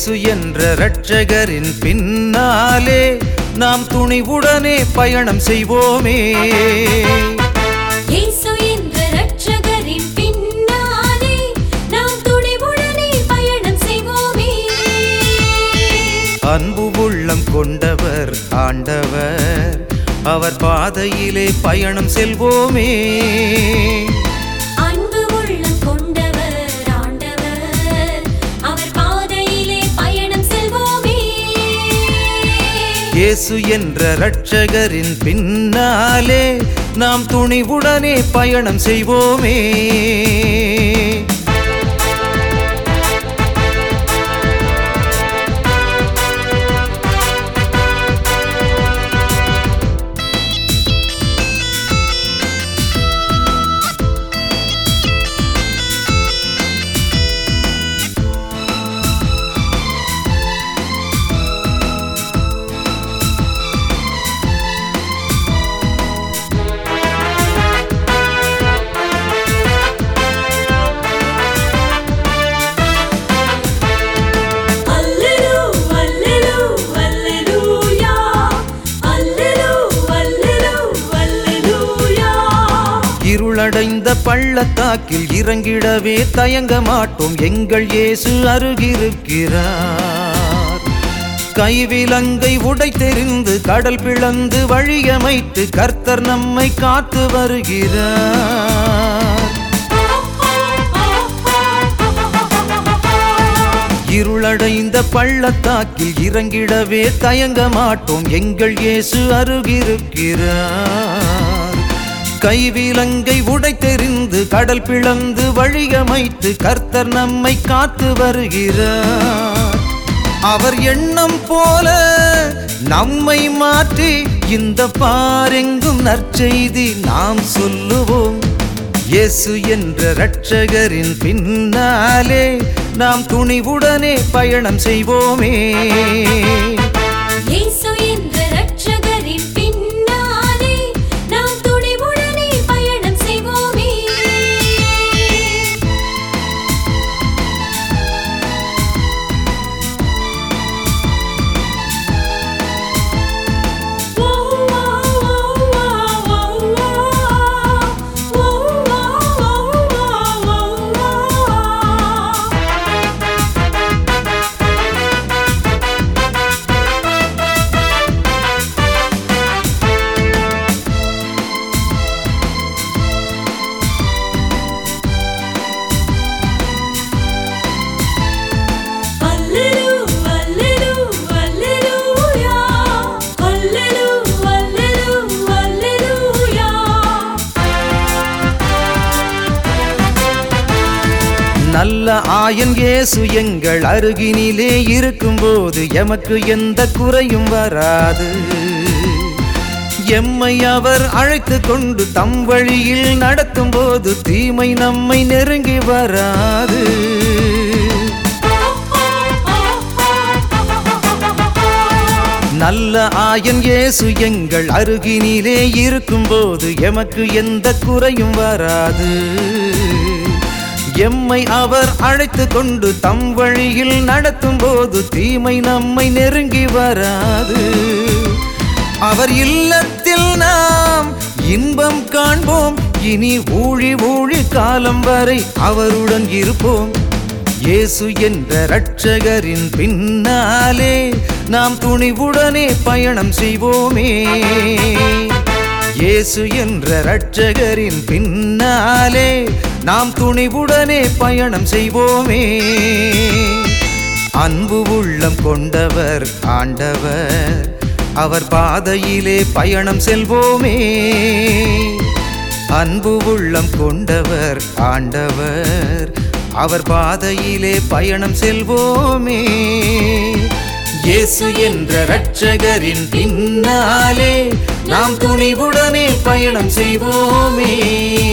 இயேசு என்ற இரட்சகரின் பின்னாலே நாம் துணிவுடனே பயணம் செய்வோமே இயேசு என்ற இரட்சகரின் பின்னாலே நாம் துணிவுடனே பயணம் செய்வோமே அன்பு உள்ளம் கொண்டவர் ஆண்டவர் அவர் பாதையிலே பயணம் செல்வோமே அன்பு உள்ளம் கொண்டவர் ஆண்டவர் அவர் பாதையிலே பயணம் செல்வோமே இயேசு என்ற இரட்சகரின் பின்னாலே நாம் துணிவுடனே பயணம் செய்வோமே அல்லேலூ அல்லேலூ அல்லேலூயா அல்லேலூ அல்லேலூ அல்லேலூயா இருளடைந்த பள்ளத்தாக்கில் இறங்கிடவே தயங்க மாட்டோம் எங்கள் இயேசு அருகிருக்கிறார் கைவிலங்கை உடைத்தெறிந்து கடல் பிளந்து வழியமைத்து கர்த்தர் நம்மை காத்து வருகிறார் இருளடைந்த பள்ளத்தாக்கில் இறங்கிடவே தயங்க மாட்டோம் எங்கள் இயேசு அருகிருக்கிறார் கைவிலங்கை உடைத்தெறிந்து கடல் பிளந்து வழியமைத்து கர்த்தர் நம்மை காத்து வருகிறார் அவர் எண்ணம் போல நம்மை மாற்றி இந்த பாரெங்கும் நற்செய்தி நாம் சொல்லுவோம் இயேசு என்ற இரட்சகரின் பின்னாலே நாம் துணிவுடனே பயணம் செய்வோமே இயேசு என்ற இரட்சகரின் பின்னாலே நாம் துணிவுடனே பயணம் செய்வோமே அல்லேலூ அல்லேலூ அல்லேலூயா அல்லேலூ அல்லேலூ அல்லேலூயா நல்ல ஆயன் இயேசு எங்கள் அருகினிலே இருக்கும்போது எமக்கு எந்த குறையும் வராது எம்மை அவர் அழைத்து கொண்டு தம் வழியில் நடத்தும் போது தீமை நம்மை நெருங்கி வராது நல்ல ஆயன் இயேசு எங்கள் அருகினிலே இருக்கும்போது எமக்கு எந்த குறையும் வராது எம்மை அவர் அழைத்து கொண்டு தம் வழியில் நடத்தும் போது தீமை நம்மை நெருங்கி வராது அவர் இல்லத்தில் நாம் இன்பம் காண்போம் இனி ஊழி ஊழி காலம் வரை அவருடன் இருப்போம் இயேசு என்ற இரட்சகரின் பின்னாலே நாம் துணிவுடனே பயணம் செய்வோமே இயேசு என்ற இரட்சகரின் பின்னாலே நாம் துணிவுடனே பயணம் செய்வோமே அன்பு உள்ளம் கொண்டவர் ஆண்டவர் அவர் பாதையிலே பயணம் செல்வோமே அன்பு உள்ளம் கொண்டவர் ஆண்டவர் அவர் பாதையிலே பயணம் செல்வோமே இயேசு என்ற இரட்சகரின் பின்னாலே நாம் துணிவுடனே பயணம் செய்வோமே